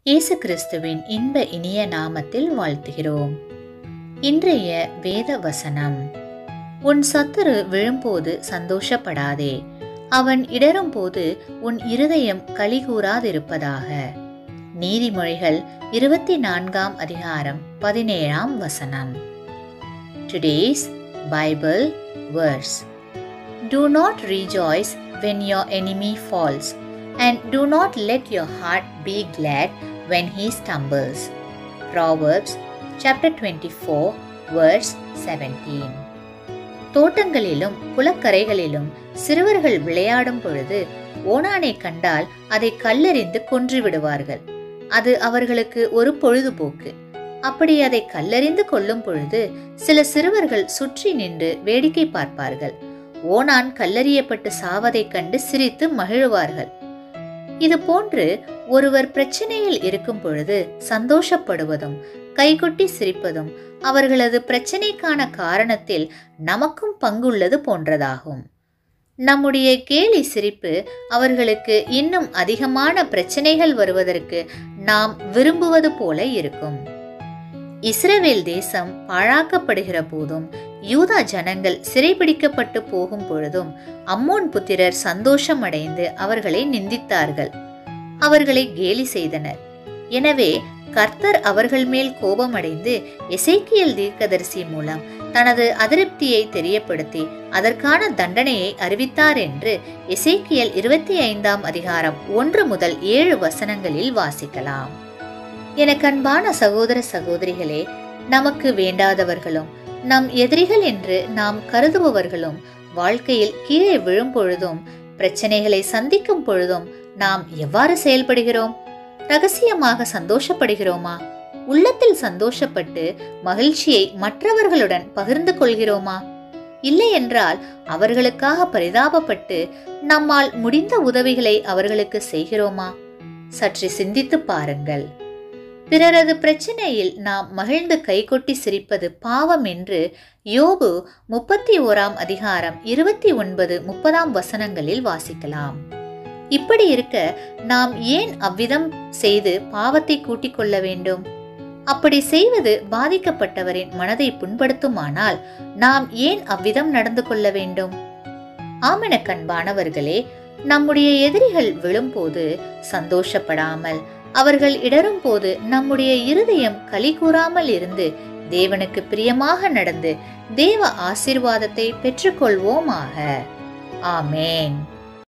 இயேசு கிறிஸ்துவின் இன்ப இனிய நாமத்தில் வாழ்த்துகிறோம் இன்றைய வேத வசனம் உன் சத்துரு விழும்போது சந்தோஷப்படாதே அவன் இடரும்போது உன் இருதயம் கலிகூறாதிருப்பதாக நீதிமொழிகள் இருபத்தி நான்காம் அதிகாரம் பதினேழாம் வசனம் today's Bible verse Do not rejoice when your enemy falls, and do not let your heart be glad when he stumbles. Proverbs chapter 24, verse 17. தோட்டங்களிலும் குளக்கரைகளிலும் சிறுவர்கள் விளையாடும் பொழுது ஓணானை கண்டால் அதை கல்லெறிந்து கொன்று விடுவார்கள் அது அவர்களுக்கு ஒரு பொழுதுபோக்கு அப்படி அதை கல்லெறிந்து கொள்ளும் பொழுது சில சிறுவர்கள் சுற்றி நின்று வேடிக்கை பார்ப்பார்கள் ஓணான் கல்லறியப்பட்டு சாவதைக் கண்டு சிரித்து மகிழுவார்கள் இது போன்று ஒருவர் பிரச்சனையில் இருக்கும் பொழுது சந்தோஷப்படுவதும் கைகொட்டி சிரிப்பதும் அவர்களது பிரச்சனைக்கான காரணத்தில் நமக்கும் பங்குள்ளது போன்றதாகும் நம்முடைய கேலி சிரிப்பு அவர்களுக்கு இன்னும் அதிகமான பிரச்சனைகள் வருவதற்கு நாம் விரும்புவது போல இருக்கும் இஸ்ரவேல் தேசம் பாழாக்கப்படுகிற போதும் யூதா ஜனங்கள் சிறைபிடிக்கப்பட்டு போகும் பொழுதும் அம்மோன் புத்திரர் சந்தோஷம் அடைந்து அவர்களை நிந்தித்தார்கள் அவர்களை கேலி செய்தனர் எனவே கர்த்தர் அவர்கள் மேல் கோபமடைந்து எசேக்கியல் தீர்க்கதரிசி மூலம் தனது அதிருப்தியை தெரியப்படுத்தி அதற்கான தண்டனையை அறிவித்தார் என்று எசேக்கியல் இருபத்தி ஐந்தாம் அதிகாரம் ஒன்று முதல் ஏழு வசனங்களில் வாசிக்கலாம் எனக்கு அன்பான சகோதர சகோதரிகளே நமக்கு வேண்டாதவர்களும் நம் எதிரிகள் என்று நாம் கருதுபவர்களும் வாழ்க்கையில் கீழே விழும் பொழுதும் பிரச்சனைகளை சந்திக்கும் பொழுதும் நாம் எவ்வாறு செயல்படுகிறோம் ரகசியமாக சந்தோஷப்படுகிறோமா உள்ளத்தில் சந்தோஷப்பட்டு மகிழ்ச்சியை மற்றவர்களுடன் பகிர்ந்து கொள்கிறோமா இல்லை என்றால் அவர்களுக்காக பரிதாபப்பட்டு நம்மால் முடிந்த உதவிகளை அவர்களுக்கு செய்கிறோமா சற்று சிந்தித்து பாருங்கள் பிறரது பிரச்சனையில் நாம் மகிழ்ந்து கைகொட்டி சிரிப்பது பாவம் என்று யோபு முப்பத்தி ஓராம் அதிகாரம் இருபத்தி ஒன்பது முப்பதாம் வசனங்களில் வாசிக்கலாம் இப்படி இருக்க நாம் ஏன் அவ்விதம் செய்து பாவத்தை கூட்டிக் கொள்ள வேண்டும் அப்படி செய்வது பாதிக்கப்பட்டவரின் மனதை புண்படுத்துமானால் நாம் ஏன் அவ்விதம் நடந்து கொள்ள வேண்டும் ஆமென கண்பானவர்களே நம்முடைய எதிரிகள் விழும்போது சந்தோஷப்படாமல் அவர்கள் இடரும் போது நம்முடைய இருதயம் களி கூறாமல் இருந்து தேவனுக்கு பிரியமாக நடந்து தேவ ஆசிர்வாதத்தை பெற்றுக்கொள்வோமாக ஆமேன்